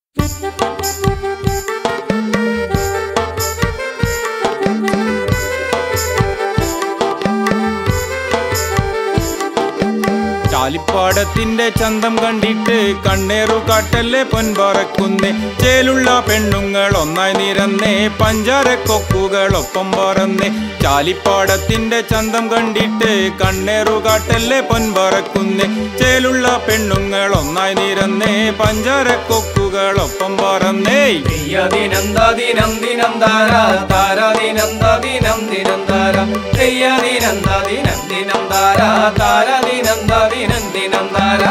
ചാലിപ്പാടത്തിന്റെ ചന്തം കണ്ടിട്ട് കണ്ണേറു കാട്ടല്ലേ പൊൻപറക്കുന്നേ ചേലുള്ള പെണ്ണുങ്ങൾ ഒന്നായി നിരന്നേ പഞ്ചാരക്കൊക്കുകൾ ഒപ്പം പറന്നേ ചാലിപ്പാടത്തിന്റെ ചന്തം കണ്ടിട്ട് കണ്ണേറു കാട്ടല്ലേ പൊൻപറക്കുന്നേ ചേലുള്ള പെണ്ണുങ്ങൾ ഒന്നായി നിരന്നേ പഞ്ചാരക്കൊക്കുകൾ ഒപ്പം പറന്നേ ദിനം ദിനം ദിനം താര താര ദിനം ദിനം ദിനം താര ദിനം ദിനം ദിനം താര താര ദിനം ദിനം ദിനം താര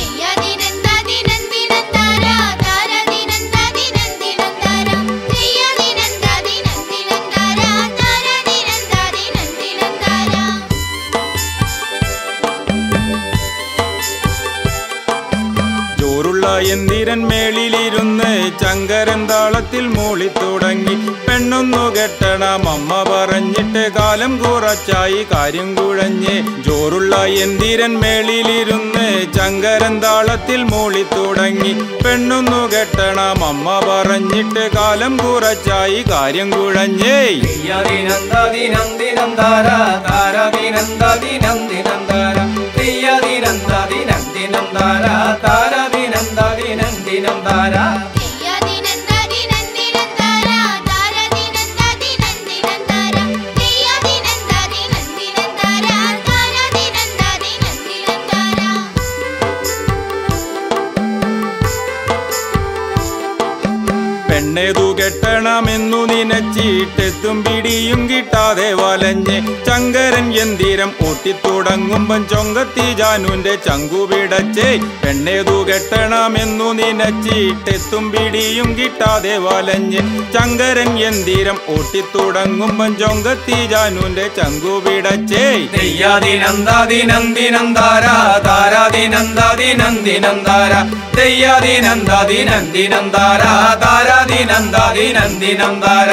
ചോറുള്ള എന്തിരൻ മേളിലിരുന്ന് ചങ്കരൻ താളത്തിൽ മൂളി തുടങ്ങി പെണ്ണൊന്നു കെട്ടണം അമ്മ പറഞ്ഞിട്ട് കാലം കുറച്ചായി കാര്യം കുഴഞ്ഞ് ചോറുള്ള എന്തിരൻ മേളിലിരുന്ന് ചങ്കരൻ താളത്തിൽ മൂളി തുടങ്ങി പെണ്ണൊന്നു കെട്ടണം അമ്മ പറഞ്ഞിട്ട് കാലം കുറച്ചായി കാര്യം കുഴഞ്ഞേ ദിനം ദിനം ദിനം താര താര ദിനം ദിനം ദിനം താര ദിനം ദിനം ദിനം താര താര ദിനം ദിനം ദിനം താര പെണ്ണേതു കെട്ടണമെന്നു നിനച്ചിട്ടെത്തും പിടിയും കിട്ടാതെ വലഞ്ഞ് ചങ്കരൻ എന്തിരം ഓട്ടിത്തുടങ്ങുമ്പം ചൊങ്കത്തി ജാനുന്റെ ചങ്കു പിടച്ചേ പെണ്ണേതു കെട്ടണമെന്നു നിനച്ചിട്ടെത്തും പിടിയും കിട്ടാതെ വലഞ്ഞ് ചങ്കരൻ എന്തിരം ഓട്ടിത്തുടങ്ങുമ്പം ചൊങ്കത്തി ജാനുന്റെ ചങ്കു പിടച്ചേ ദിനം ദിനം ദിനം താര താര ദിനം ദിനം ദിനം താര ദിനം ദിനം ദിനം താര താര ദിനം ദിനം ദിനം താര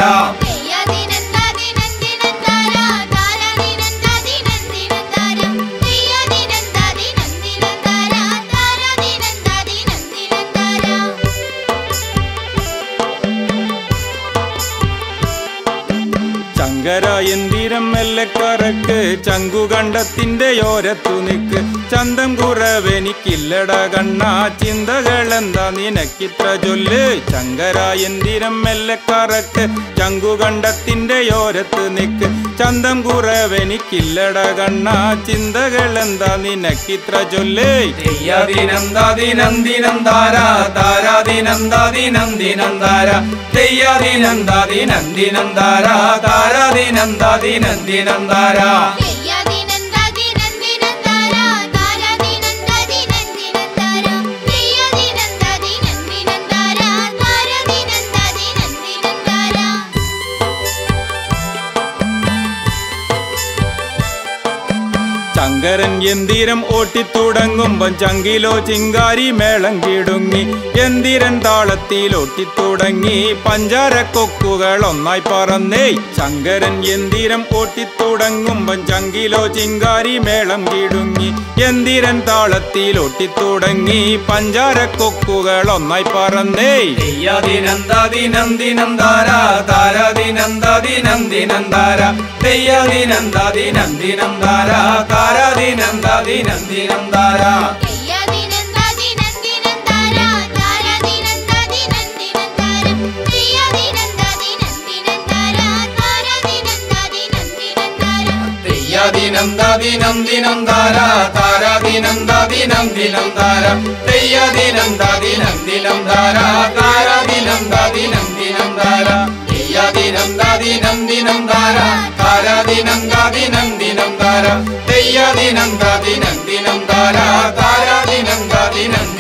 ചങ്കര എന്തിരം മെല്ലക്കറക്ക് ചങ്കുകണ്ടത്തിന്റെ ഓരത്തു നിക്ക് ചന്തം കുറവെനിക്കില്ലട കണ്ണ ചിന്തകളെന്താ നിനക്കിത്ര ചൊല്ല് ചങ്കര എന്തിരം മെല്ലക്കറക്ക് ചങ്കുകണ്ടത്തിന്റെ ഓരത്ത് നിക്ക് ചന്തം കുറവെനിക്കില്ലട കണ്ണ ചിന്തകളെന്താ നിനക്കിത്ര ചൊല്ല് ദിനം ദിനം ദിനം താര താര ദിനം ദിനം ദിനം താര ദിനം ദിനം ദിനം താര താര ദിനം ദിനം ദിനം താര ചങ്കരൻ എന്തിരം ഓട്ടിത്തുടങ്ങുമ്പം ചങ്കിലോ ചിങ്കാരി മേളം കിടുങ്ങി എന്തിരൻ താളത്തിൽ ഓട്ടിത്തുടങ്ങി പഞ്ചാരക്കൊക്കുകൾ ഒന്നായി പറന്നേ ചങ്കരൻ എന്തിരം ഓട്ടിത്തുടങ്ങുമ്പം ചങ്കിലോ ചിങ്കാരി മേളം കിടുങ്ങി എന്തിരൻ താളത്തിൽ ഓട്ടിത്തുടങ്ങി പഞ്ചാരക്കൊക്കുകൾ ഒന്നായി പറന്നേ ദിനം ദിനം ദിനം താര താര ദിനം ദിനം ദിനം താര ദിനം ദിനം ദിനം താര താര ദിനം ദിനം ദിനം താര ദിനം ദിനം ദിനം താര താര ദിനം ദിനം ദിനം താര ദിനം ദിനം ദിനം താര താര ദിനം ദിനം ദിനം താര ദിനം ദിനം ദിനം താര താര ദിനം ദിനം ദിനം താര ദിനം ദിനം ദിനം താര താര ദിനം ദിനം